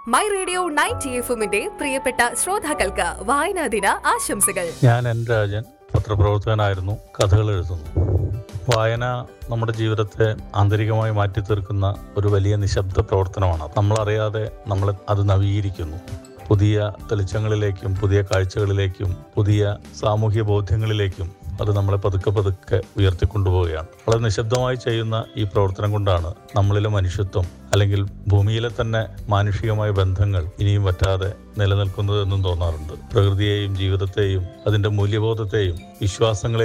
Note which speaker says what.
Speaker 1: my radio ninety എഫുമിന്റെ പ്രിയപ്പെട്ട ശ്രോതാക്കൾക്ക് വായനാ ദിന ആശംസകൾ
Speaker 2: ഞാൻ എൻ രാജൻ പത്രപ്രവർത്തകനായിരുന്നു കഥകൾ എഴുതുന്നു വായന നമ്മുടെ ജീവിതത്തെ ആന്തരികമായി മാറ്റിത്തീർക്കുന്ന ഒരു വലിയ നിശബ്ദ പ്രവർത്തനമാണ് നമ്മളറിയാതെ നമ്മൾ അത് നവീകരിക്കുന്നു പുതിയ തെളിച്ചങ്ങളിലേക്കും പുതിയ കാഴ്ചകളിലേക്കും പുതിയ സാമൂഹ്യ ബോധ്യങ്ങളിലേക്കും അത് നമ്മളെ പതുക്കെ പതുക്കെ ഉയർത്തിക്കൊണ്ടുപോവുകയാണ് വളരെ നിശബ്ദമായി ചെയ്യുന്ന ഈ പ്രവർത്തനം കൊണ്ടാണ് നമ്മളിലെ മനുഷ്യത്വം അല്ലെങ്കിൽ ഭൂമിയിലെ തന്നെ മാനുഷികമായ ബന്ധങ്ങൾ ഇനിയും പറ്റാതെ നിലനിൽക്കുന്നതെന്നും തോന്നാറുണ്ട് പ്രകൃതിയെയും ജീവിതത്തെയും അതിൻ്റെ മൂല്യബോധത്തെയും വിശ്വാസങ്ങളെയും